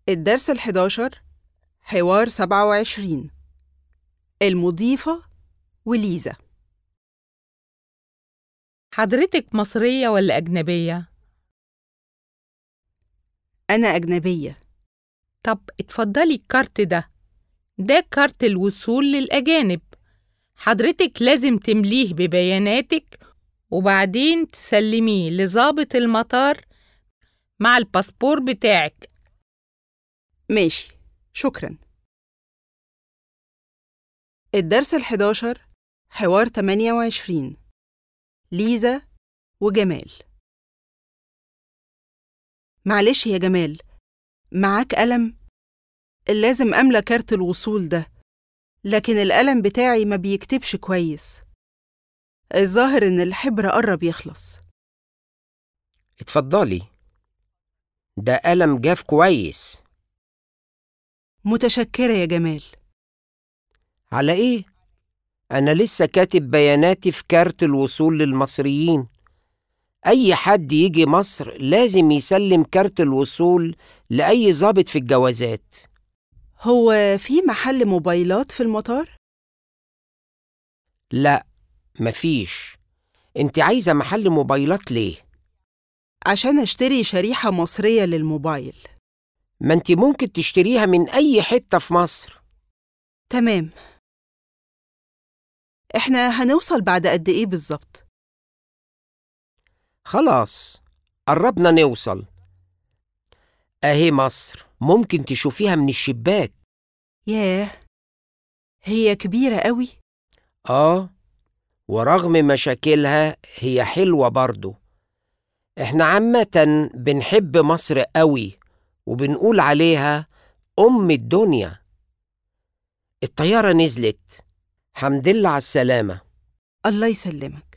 الدرس الحداشر حوار سبعة وعشرين المضيفة وليزا حضرتك مصرية ولا أجنبية؟ أنا أجنبية طب اتفضلي الكارت ده ده كارت الوصول للأجانب حضرتك لازم تمليه ببياناتك وبعدين تسلميه لضابط المطار مع الباسبور بتاعك ماشي شكرا الدرس الحداشر حوار تمانية وعشرين ليزا وجمال معلش يا جمال معاك قلم لازم أملى كارت الوصول ده لكن القلم بتاعي ما بيكتبش كويس الظاهر إن الحبر قرب يخلص اتفضلي ده قلم جاف كويس متشكرة يا جمال على ايه انا لسه كاتب بياناتي في كارت الوصول للمصريين اي حد يجي مصر لازم يسلم كارت الوصول لاي ضابط في الجوازات هو في محل موبايلات في المطار؟ لا مفيش انت عايزه محل موبايلات ليه عشان أشتري شريحة مصرية للموبايل ما انت ممكن تشتريها من اي حته في مصر تمام إحنا هنوصل بعد قد إيه بالظبط؟ خلاص قربنا نوصل اهي مصر ممكن تشوفيها من الشباك ياه هي كبيرة قوي اه ورغم مشاكلها هي حلوة برضو احنا عامة بنحب مصر قوي وبنقول عليها أم الدنيا الطيارة نزلت حمد لله على السلامة الله يسلمك